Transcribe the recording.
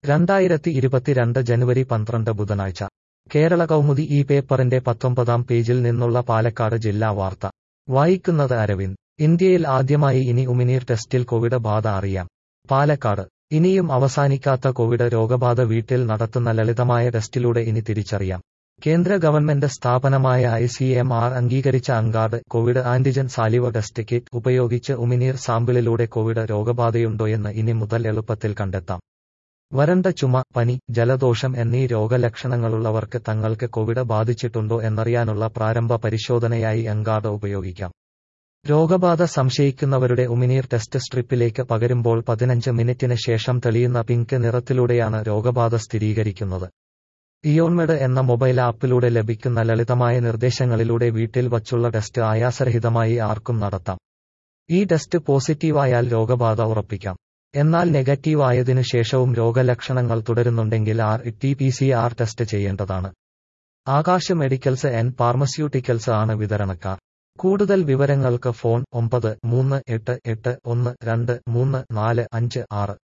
രണ്ടായിരത്തി ഇരുപത്തിരണ്ട് ജനുവരി പന്ത്രണ്ട് ബുധനാഴ്ച കേരള കൗമുദി ഈ പേപ്പറിന്റെ പത്തൊമ്പതാം പേജിൽ നിന്നുള്ള പാലക്കാട് ജില്ലാ വാർത്ത വായിക്കുന്നത് അരവിന്ദ് ഇന്ത്യയിൽ ആദ്യമായി ഇനി ഉമിനീർ ടെസ്റ്റിൽ കോവിഡ് ബാധ അറിയാം പാലക്കാട് ഇനിയും അവസാനിക്കാത്ത കോവിഡ് രോഗബാധ വീട്ടിൽ നടത്തുന്ന ലളിതമായ ടെസ്റ്റിലൂടെ ഇനി തിരിച്ചറിയാം കേന്ദ്ര ഗവൺമെന്റ് സ്ഥാപനമായ ഐ സി എം ആർ അംഗീകരിച്ച അങ്കാർഡ് covid antigen saliva test kit ഉപയോഗിച്ച് ഉമിനീർ സാമ്പിളിലൂടെ കോവിഡ് രോഗബാധയുണ്ടോയെന്ന് ഇനി മുതൽ എളുപ്പത്തിൽ കണ്ടെത്താം വരണ്ട ചുമ പനി ജലദോഷം എന്നീ രോഗലക്ഷണങ്ങളുള്ളവർക്ക് തങ്ങൾക്ക് കോവിഡ് ബാധിച്ചിട്ടുണ്ടോ എന്നറിയാനുള്ള പ്രാരംഭ പരിശോധനയായി അങ്കാർഡ് ഉപയോഗിക്കാം രോഗബാധ സംശയിക്കുന്നവരുടെ ഉമിനീർ ടെസ്റ്റ് സ്ട്രിപ്പിലേക്ക് പകരുമ്പോൾ പതിനഞ്ച് മിനിറ്റിന് ശേഷം തെളിയുന്ന പിങ്ക് നിറത്തിലൂടെയാണ് രോഗബാധ സ്ഥിരീകരിക്കുന്നത് ഇയോൺമെഡ് എന്ന മൊബൈൽ ആപ്പിലൂടെ ലഭിക്കുന്ന ലളിതമായ നിർദ്ദേശങ്ങളിലൂടെ വീട്ടിൽ വച്ചുള്ള ടെസ്റ്റ് ആയാസരഹിതമായി ആർക്കും നടത്താം ഈ ടെസ്റ്റ് പോസിറ്റീവായാൽ രോഗബാധ ഉറപ്പിക്കാം എന്നാൽ നെഗറ്റീവ് ആയതിനു ശേഷവും രോഗലക്ഷണങ്ങൾ തുടരുന്നുണ്ടെങ്കിൽ R T P C R test ചെയ്യേണ്ടതാണ് ആകാശ് മെഡിക്കൽസ് ആൻഡ് ഫാർമസ്യൂട്ടിക്കൽസ് ആണ് വിതരണക്കാർ കൂടുതൽ വിവരങ്ങൾക്ക് ഫോൺ ഒമ്പത് മൂന്ന് എട്ട് എട്ട് ഒന്ന് രണ്ട് മൂന്ന് നാല് അഞ്ച് ആറ്